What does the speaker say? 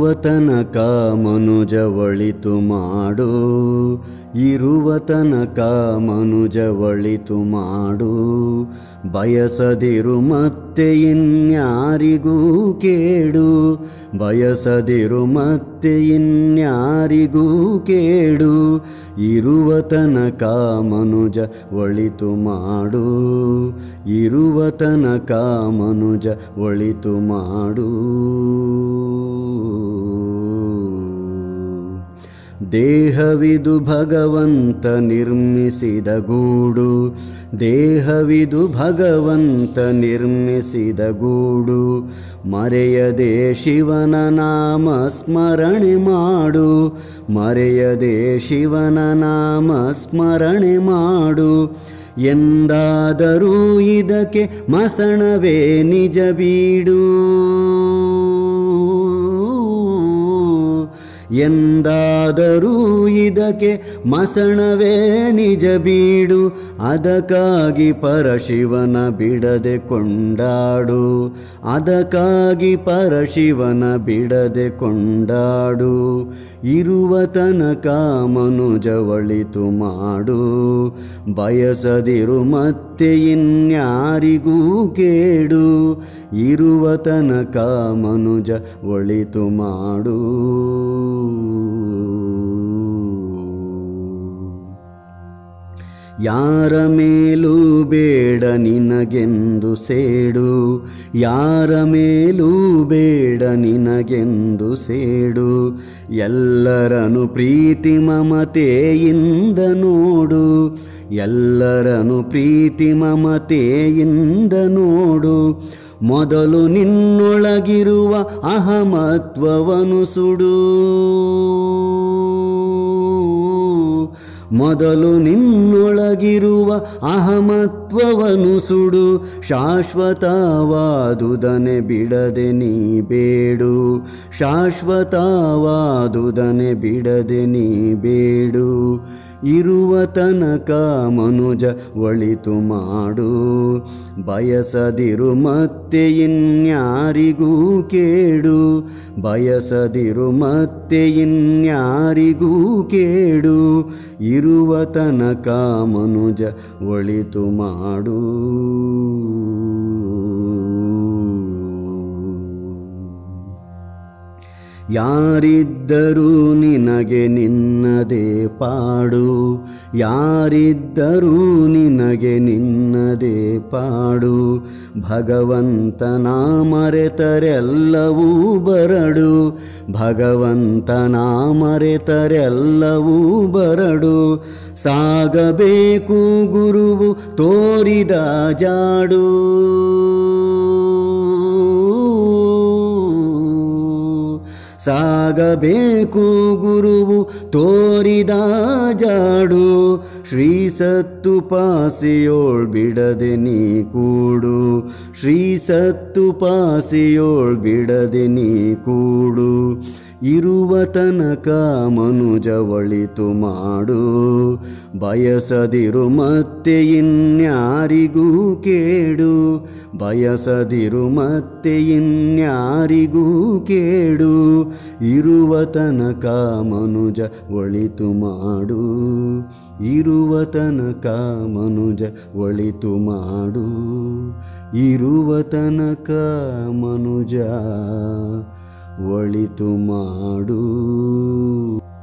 ತನಕ ಮನುಜ ಒಳಿತು ಮಾಡು ಇರುವ ತನಕ ಮನುಜ ಒಳಿತು ಮಾಡು ಬಯಸದಿರು ಮತ್ತೆ ಇನ್ಯಾರಿಗೂ ಕೇಡು ಬಯಸದಿರು ಮತ್ತೆ ಇನ್ಯಾರಿಗೂ ಕೇಡು ಇರುವ ತನಕ ಮನುಜ ಒಳಿತು ಮಾಡು ಇರುವ ತನಕ ಮನುಜ ಒಳಿತು ಮಾಡು ದೇಹವಿದು ಭಗವಂತ ನಿರ್ಮಿಸಿದ ಗೂಡು ದೇಹವಿದು ಭಗವಂತ ನಿರ್ಮಿಸಿದ ಗೂಡು ಮರೆಯದೆ ಶಿವನ ನಾಮ ಸ್ಮರಣೆ ಮಾಡು ಮರೆಯದೆ ಶಿವನ ನಾಮ ಸ್ಮರಣೆ ಮಾಡು ಎಂದಾದರೂ ಇದಕ್ಕೆ ಮಸಣವೇ ನಿಜ ಬೀಡು ಎಂದಾದರೂ ಇದಕ್ಕೆ ಮಸಣವೇ ನಿಜ ಬೀಡು ಅದಕ್ಕಾಗಿ ಪರಶಿವನ ಬಿಡದೆ ಕೊಂಡಾಡು ಅದಕ್ಕಾಗಿ ಪರಶಿವನ ಬಿಡದೆ ಕೊಂಡಾಡು ಇರುವ ತನಕ ಮನುಜ ಒಳಿತು ಮಾಡು ಬಯಸದಿರು ಮತ್ತೆ ಇನ್ಯಾರಿಗೂ ಕೇಡು ಇರುವ ತನಕ ಮನುಜ ಒಳಿತು ಮಾಡು ಯಾರ ಮೇಲೂ ಬೇಡ ನಿನಗೆಂದು ಸೇಡು ಯಾರ ಮೇಲೂ ಬೇಡ ನಿನಗೆಂದು ಸೇಡು ಎಲ್ಲರನು ಪ್ರೀತಿ ಮಮತೆಯಿಂದ ನೋಡು ಎಲ್ಲರನು ಪ್ರೀತಿ ಮಮತೆಯಿಂದ ನೋಡು ಮೊದಲು ನಿನ್ನೊಳಗಿರುವ ಅಹಮತ್ವವನು ಸುಡು ಮೊದಲು ನಿನ್ನೊಳಗಿರುವ ಅಹಮತ್ವವನು ಸುಡು ಶಾಶ್ವತವಾದುದನೆ ಬಿಡದೆ ನೀ ಬೇಡು ಶಾಶ್ವತವಾದುದನೆ ಬಿಡದೆ ನೀ ಬೇಡು ಇರುವ ತನಕ ಮನುಜ ಒಳಿತು ಮಾಡು ಬಯಸದಿರು ಮತ್ತೆ ಇನ್ಯಾರಿಗೂ ಕೇಡು ಬಯಸದಿರು ಮತ್ತೆ ಇನ್ಯಾರಿಗೂ ಕೇಡು ಇರುವ ತನಕ ಮನುಜ ಒಳಿತು ಮಾಡು ಯಾರಿದ್ದರೂ ನಿನಗೆ ನಿನ್ನದೇ ಪಾಡು ಯಾರಿದ್ದರೂ ನಿನಗೆ ನಿನ್ನದೇ ಪಾಡು ಭಗವಂತನ ಮರೆತರೆಲ್ಲವೂ ಬರಡು ಭಗವಂತನ ಮರೆತರೆಲ್ಲವೂ ಬರಡು ಸಾಗಬೇಕು ಗುರುವು ತೋರಿದ ಜಾಡು ಸಾಗಬೇಕು ಗುರುವು ತೋರಿದ ಜಾಡು ಶ್ರೀ ಸತ್ತು ಪಾಸಿಯೋಳ್ ಬಿಡದೆ ನೀ ಕೂಡು ಶ್ರೀ ಸತ್ತು ಪಾಸಿಯೋಳ್ ಬಿಡದೆ ನೀ ಕೂಡು ಇರುವ ತನಕ ಮನುಜ ಒಳಿತು ಮಾಡು ಬಯಸದಿರು ಮತ್ತೆ ಇನ್ಯಾರಿಗೂ ಕೇಡು ಬಯಸದಿರು ಮತ್ತೆ ಇನ್ಯಾರಿಗೂ ಕೇಡು ಇರುವ ತನಕ ಮನುಜ ಒಳಿತು ಮಾಡು ಇರುವ ತನಕ ಮನುಜ ಒಳಿತು ಮಾಡು ಇರುವ ತನಕ ಮನುಜ ಒಳಿತು ಮಾಡು